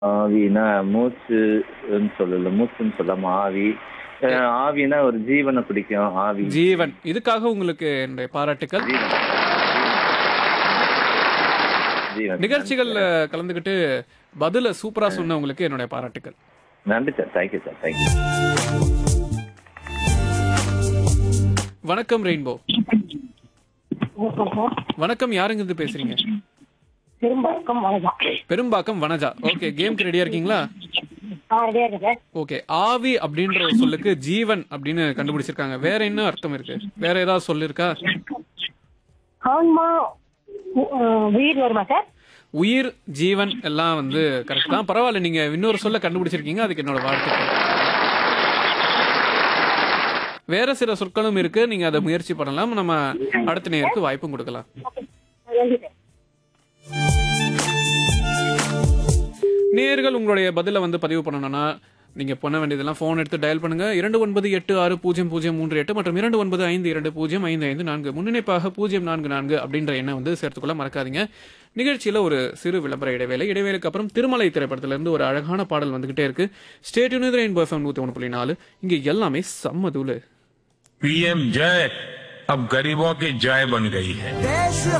ஆவினா மூச்சுன்னு சொல்லல மூச்சுன்னு சொல்லாம ஆவி அஹ் ஆவினா ஒரு ஜீவனை பிடிக்கும் ஆவி ஜீவன் இதுக்காக உங்களுக்கு என்னுடைய பாராட்டுக்கள் ஜீவன் ஜீவன் நிகழ்ச்சிகள்ல கலந்துக்கிட்டு பதில சூப்பரா சொன்னவங்களுக்கு என்னுடைய பாராட்டுக்கள் நன்றி சார் தேங்க்யூ சார் தேங்க்யூ வணக்கம் ரெயின்போ வணக்கம் சார் வணக்கம் யாருங்க இருந்து பேசுறீங்க திரும்பாக்கம் வணக்கம் பெரும்பாக்கம் வனஜா ஓகே கேம்க்கு ரெடியா இருக்கீங்களா ஆ ரெடியா இருக்கு சார் ஓகே ஆவி அப்படின்ற ஒரு சொல்லுக்கு ஜீவன் அப்படின்னு கண்டுபிடிச்சிருக்காங்க வேற என்ன அர்த்தம் இருக்கு வேற ஏதாவது சொல்லு இருக்கா ஆன்மா உ- ஆ, உயிர் வருமா சார் உயிர் ஜீவன் எல்லாம் வந்து கரெக்ட் தான் பரவாயில்ல நீங்க இன்னொரு சொல்ல கண்டுபிடிச்சிருக்கீங்க அதுக்கு என்னோட வாழ்த்துக்கள் வேற சில சொற்களும் இருக்கு நீங்க அதை முயற்சி பண்ணலாம் நம்ம அடுத்த நேருக்கு வாய்ப்பும் கொடுக்கலாம் நன்றி சார் நேர்கள் உங்களுடைய பதிலை வந்து பதிவு பண்ணணும்னா நீங்க பண்ண வேண்டியதெல்லாம் ஃபோன் எடுத்து டயல் பண்ணுங்க இரண்டு ஒன்பது எட்டு ஆறு பூஜ்ஜியம் பூஜ்ஜியம் மூன்று எட்டு மற்றும் இரண்டு ஒன்பது ஐந்து இரண்டு பூஜ்ஜியம் ஐந்து ஐந்து நான்கு முன்னிணைப்பாக பூஜ்ஜியம் நான்கு நான்கு அப்படின்ற எண்ணை வந்து சேர்த்துக்கொள்ள மறக்காதீங்க நிகழ்ச்சியில ஒரு சிறு விளம்பர இடைவேளை இடைவேளைக்கு அப்புறம் திருமலை திரைப்படத்துல இருந்து ஒரு அழகான பாடல் வந்துகிட்டே இருக்கு ஸ்டேட் யூனியன் ரெயின்போ எஃப்எம் நூத்தி ஒன்று புள்ளி நாலு இங்க எல்லாமே செம்ம தூளு पीएम जय अब गरीबों की जय बन गई है देश